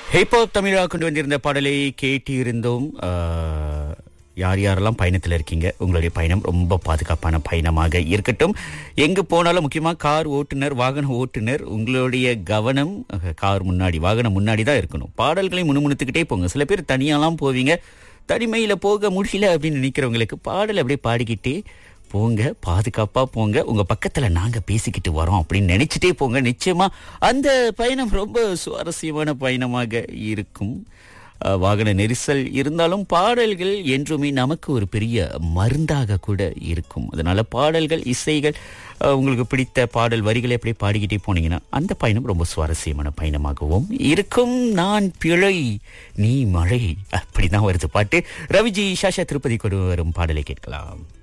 hip hop தமிழா கொண்டு வந்திருந்த பாடலை கேட்டிருந்தோம் ஆஹ், யார் யாரெல்லாம் பயணத்தில் இருக்கீங்க உங்களுடைய பயணம் ரொம்ப பாதுகாப்பான பயணமாக இருக்கட்டும் எங்கு போனாலும் முக்கியமாக கார் ஓட்டுநர் வாகன ஓட்டுநர் உங்களுடைய கவனம் அஹ், கார் முன்னாடி வாகனம் முன்னாடி தான் இருக்கணும் பாடல்களை முணுமுணுத்துக்கிட்டே போங்க சில பேர் தனியாலாம் போவீங்க தனிமையில போக முடியல அப்படின்னு நினைக்கிறவங்களுக்கு பாடல் அப்படியே பாடிக்கிட்டே போங்க பாதுகாப்பா போங்க உங்க பக்கத்துல நாங்க பேசிக்கிட்டு வரோம் அப்படின்னு நினைச்சிட்டே போங்க நிச்சயமா அந்த பயணம் ரொம்ப சுவாரஸ்யமான பயணமாக இருக்கும் அஹ், வாகன நெரிசல் இருந்தாலும் பாடல்கள் என்றுமே நமக்கு ஒரு பெரிய மருந்தாக கூட இருக்கும் அதனால பாடல்கள் இசைகள் அஹ், உங்களுக்கு பிடித்த பாடல் வரிகளை அப்படியே பாடிக்கிட்டே போனீங்கன்னா அந்த பயணம் ரொம்ப சுவாரஸ்யமான பயணமாகவும் இருக்கும் நான் பிழை நீ மழை அப்படிதான் வருது பாட்டு ரவிஜி ஷாஷா திருப்பதி கொண்டு வரும் பாடலை கேட்கலாம்